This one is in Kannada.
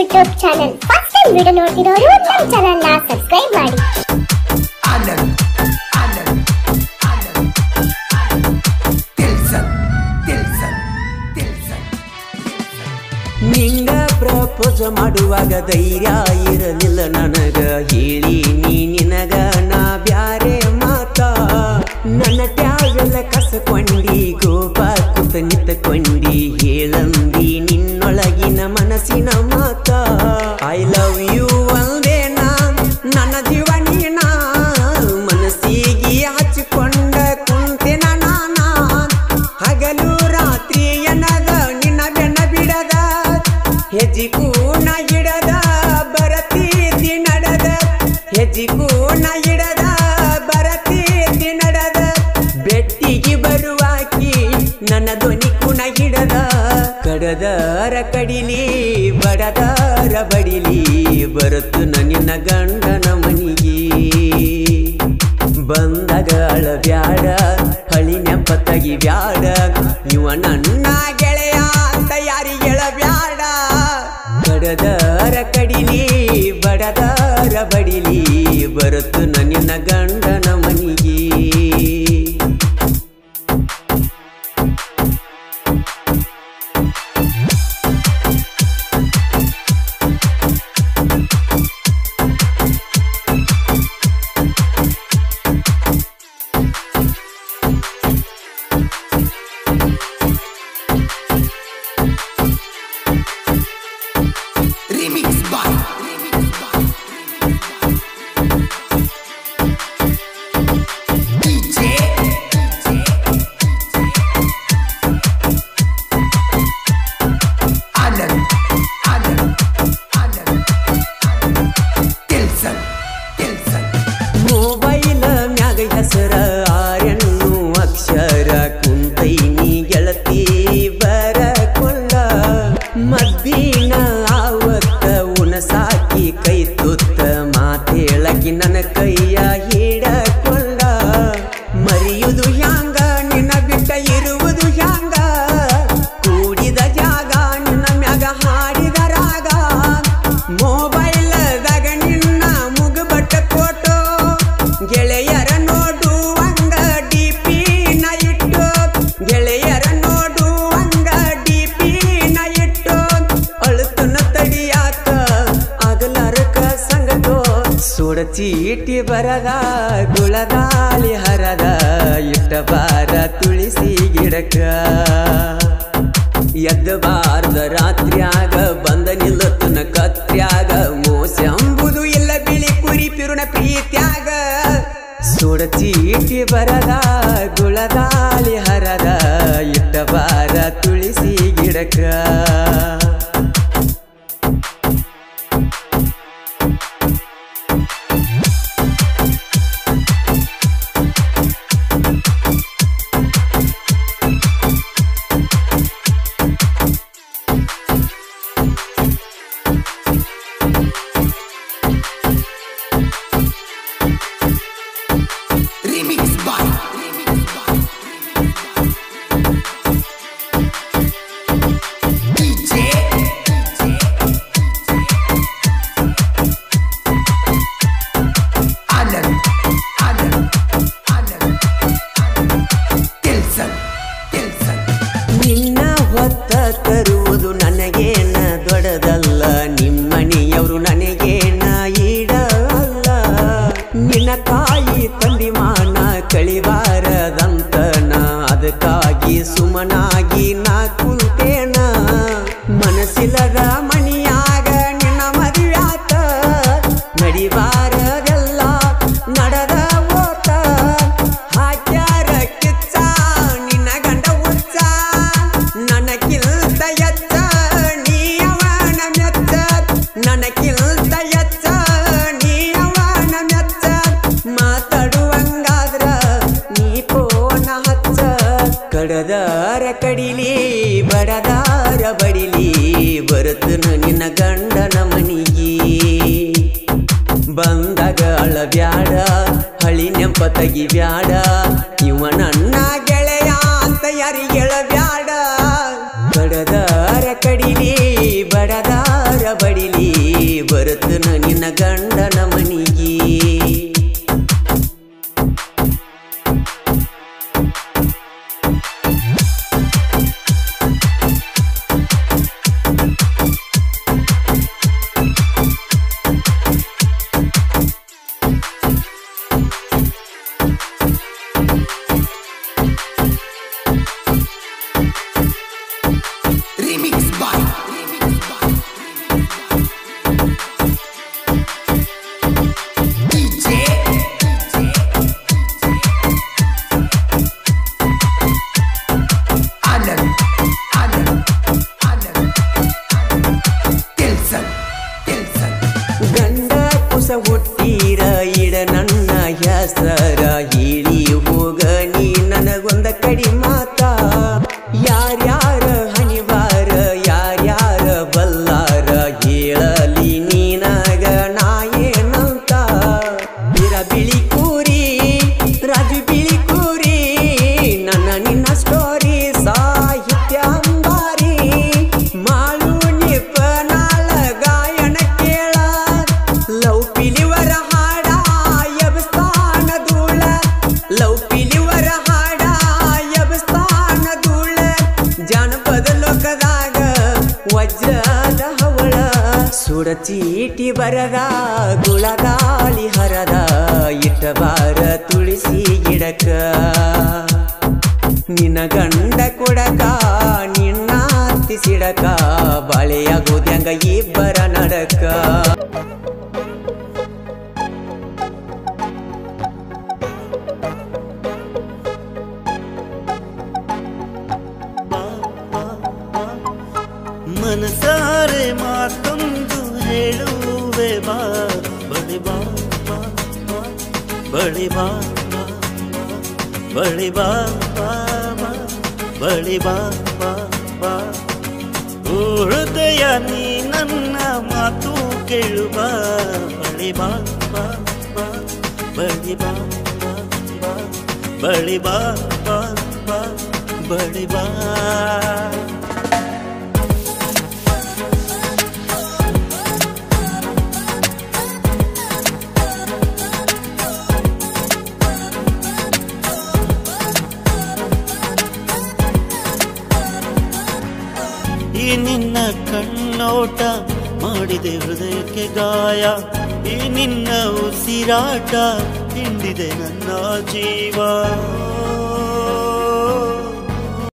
YouTube channel first time video ನೋಡ್ತಿರೋರು ನಮ್ಮ ಚಾನಲ್ ನ ಸಬ್ಸ್ಕ್ರೈಬ್ ಮಾಡಿ ಆನಂದ್ ಆನಂದ್ ಆನಂದ್ ಆನಂದ್ ತಿಲ್ಸನ್ ತಿಲ್ಸನ್ ತಿಲ್ಸನ್ ನಿಂಗ ಪ್ರಪೋಸ್ ಮಾಡುವಾಗ ಧೈರ್ಯ ಇರಲಿಲ್ಲ ನನಗ ಹೇಳಿ ನೀ ನಿನಗ ನಾ ಬ್ಯಾರೆ ಮಾತ ನನ್ನ ಟ್ಯಾವೆಲ್ಲ ಕಸಕೊಂಡಿ ಗೋಪ ಕುತ ನಿಂತಕೊಂಡಿ ಹೇಳಂದಿ ನಿನ್ನೊಳಗಿನ ಮನಸ್ಸಿನ ಮಾತ ಐ ಲವ್ ಯು ಒಂದೇ ನಾ ನನ್ನ ಜೀವ ನೀನ ಮನಸ್ಸಿಗೆ ಹಚ್ಚಿಕೊಂಡ ಕುಂತಿನ ನಾನ ಹಗಲು ರಾತ್ರಿ ಎನ್ನದ ನಿನ್ನ ಬೆನ್ನ ಬಿಡದ ಹೆಜ್ಜಿ ಕೂನ ಹಿಡದ ಬರತೀತಿ ನಡೆದ ಹೆಜ್ಜಿ ಕೂನ ಹಿಡದ ಬರತೀತಿ ನಡೆದ ಬೆಟ್ಟಿಗೆ ಬರುವಾಕಿ ನನ್ನ ಧ್ವನಿ ಕುಣ ಹಿಡದ ಕಡದರ ಕಡಿಲಿ ಬಡದರ ಬಡಿಲಿ ಬರುತ್ತು ನಿನ್ನ ಗಂಡನ ಮನಿಗೆ ಬಂದಾಗ ಅಳಬ್ಯಾಡ ಹಳಿ ನೆಪ ತಗಿ ಬ್ಯಾಡ ಇವ ನನ್ನ ಗೆಳೆಯ ಅಂತ ಯಾರಿಗೆ ಹೇಳಬ್ಯಾಡ ಕಡದರ ಕಡಿಲಿ ಬಡದರ ಬಡಿಲಿ ಬರುತ್ತು ನಿನ್ನ ಗಂಡನ ಮನಿಗೆ remix boy DJ Anand Anand Anand ತಿಲ್ಸನ್ ತಿಲ್ಸನ್ ಮೊಬೈಲ್ ಮ್ಯಾಗ ಹೆಸರ ಆರೆಣ್ಣು ಅಕ್ಷರ ಕುಂತೈನಿ ಗೆಳತಿ ಬರಕೊಂಡ ಮದ್ದಿನ ಆವತ್ತ ಉಣಸಾಕಿ ಕೈ ತುತ್ತ ಮಾತೇಳಕಿ ನನ್ನ ಕೈಯ ಹಿಡಕೊಂಡ ಮರಿಯುವುದು ಹ್ಯಾಂಗ ನಿನ್ನ ಬಿಟ್ಟ ಇರುವುದು ಹ್ಯಾಂಗ ಕೂಡಿದ ಜಾಗ ನಿನ್ನ ಮ್ಯಾಗ ಹಾಡಿದ ರಾಗ ಮೊಬೈಲ್ದಾಗ ನಿನ್ನ ಮುಗುಬಟ್ಟ ಫೋಟೋ ಗೆಳೆಯರ ನೋಡುವಂಗ ಡಿ ಪಿ ನ ಇಟ್ಟು ಗೆಳೆಯರ ನೋಡುವಂಗ ಡಿ ಪಿ ನ ಇಟ್ಟು ಅಳುತನ ತಡಿಯಾಕ ಆಗಲಾರಕ ಸಂಗಟೋ ಸುಡ ಚೀಟಿ ಬರದ ಗುಳದಾಳಿ ಹರದ ಇಟ್ಟ ಬಾರ ತುಳಸಿ ಗಿಡಕ ಎದ್ದ ಬಾರ್ದ ರಾತ್ರಿಯಾಗ ಬಂದ ನಿಲ್ಲತನ ಕತ್ರ್ಯಾಗ ಮೋಸ ಅಂಬುದು ಇಲ್ಲ ಬಿಳಿ ಕುರಿ ಪಿರುಣ ಪ್ರೀತ್ಯಾಗ ಸುಡ ಚೀಟಿ ಬರದ ಗುಳದಾಳಿ ಹರದ ಇಟ್ಟ ಬಾರ ತುಳಸಿ ಗಿಡಕ remix boy DJ Anand Anand Anand ತಿಲ್ಸನ್ ತಿಲ್ಸನ್ ನಿನ್ನ ಹೊತ್ತ ತರುವುದು ನನಗೇನ ದೊಡ್ಡದಲ್ಲ ನಿಮ್ಮನೆಯವರು ನನಗೇನ ಈಡಲ್ಲ ನಿನ್ನ ತಾಯಿ ತಂದಿ ಮಾನ ಕಳಿಬಾರದಂತ ನಾ ಅದಕ್ಕಾಗಿ ಸುಮನಾಗಿ ನಾ ಕುಂತೇನ ಮನಸ್ಸಿಲ್ಲದ ಮಣಿಯಾಗ ನಿನ್ನ ಮದುವ್ಯಾತ ನಡಿಬಾರದೆಲ್ಲ ನಡೆದ ಓತ ಹಾಕ್ಯಾರ ಕಿಚ್ಚ ನಿನ್ನ ಗಂಡ ಹುಚ್ಚ ನನಗಿಲ್ದ ಎಚ್ಚ ನೀ ಅವನ ಮೆಚ್ಚ ನನಗಿಲ್ದ ಎಚ್ಚ ನೀ ಅವನ ಮೆಚ್ಚ ಮಾತಾಡುವಂಗಾದ್ರ ನೀ ಪೋನ ಹಚ್ಚ ಕಡದಾರ ಕಡಿಲಿ ಬಡದಾರ ಬಡಿಲಿ ಬರುತ್ತನು ನಿನ್ನ ಗಂಡನ ಮನಿಗೆ ಬಂದಾಗ ಅಳಬ್ಯಾಡ ಹಳಿ ನೆಂಪ ತೆಗಿಬ್ಯಾಡ ಇವ ನನ್ನ ಗೆಳೆಯ ಅಂತ ಯಾರಿಗೆ ಹೇಳಬ್ಯಾಡ ಕಡದಾರ ಕಡಿಲಿ ಬಡದಾರ ಬಡಿಲಿ ಬರುತ್ತನ ನಿನ್ನ ಗಂಡನ ಮನಿಗೆ Remix by Remix by DJ Anand Anand Anand Tilson Tilson ಗಂಡ ಕುಸ ಹುಟ್ಟೀರ ಇಡ ನನ್ನ ಹೆಸರ ಹೇಳಿ ಹೋಗ ನೀ ನನಗೊಂದ ಕಡಿ ಮಾತ ಯಾರ್ಯಾರ ಹಣಿವಾರ ಯಾರ್ಯಾರ ಬಲ್ಲಾರ ಹೇಳಲಿ ನೀನಗ ನಾ ಏನಂತ ಇರ ಬಿಳಿ ಕೂರಿ ರಾಜು ಬಿಳಿ ಕೂರಿ ನನ್ನ ನಿನ್ನ ಸ್ಟೋರಿ ಸಾಹಿತ್ಯ ಅಂಬಾರಿ ಮಾಳು ನಿಪನಾಳ ಗಾಯನ ಕೇಳ ಲವ್ ಪಿಲಿವರ ಹಾಡ ಎಬಸ್ತಾನ ಧೂಳ ಲವ್ ಪಿಲಿವರ ಹಾಡ ಎಬಸ್ತಾನ ಧೂಳ ಜಾನಪದ ಲೋಕದಾಗ ವಜ್ರದ ಹವಳ ಸುಡ ಚೀಟಿ ಬರದ ಗುಳಗಾಳಿ ಹರದ ಇಟ್ಟಬಾರ ತುಳಸಿ ಗಿಡಕ ನಿನ್ನ ಗಂಡ ಕೊಡಕ ನಿನ್ನ ಅತ್ತಿ ಸಿಡಕ ಬಾಳೆಯಾಗೋದ್ಯಂಗ ಇಬ್ಬರ ನಡಕ ಮನಸಾರೆ ಮಾತೊಂದು ಹೇಳುವೆ ಬಾ ಬಳಿ ಬಾ ಬಾ, ಬಾ, ಬಳಿ ಬಾ ಬಾ, ಬಾ, ಬಳಿ ಬಾ ಬಾ, ಬಾ, ಬಳಿ ಬಾ ಬಾ, ಬಾ. ಓ ಹೃದಯ ನೀ ನನ್ನ ಮಾತು ಕೇಳು ಬಾ ಬಳಿ ಬಾ ಬಾ, ಬಾ, ಬಳಿ ಬಾ ಬಾ, ಬಾ, ಬಳಿ ಬಾ ಬಾ, ಬಾ, ಬಳಿ ಬಾ ಈ ನಿನ್ನ ಕಣ್ಣೋಟ ಮಾಡಿದೆ ಹೃದಯಕ್ಕೆ ಗಾಯ ಈ ನಿನ್ನ ಉಸಿರಾಟ ಹಿಂಡಿದೆ ನನ್ನ ಜೀವ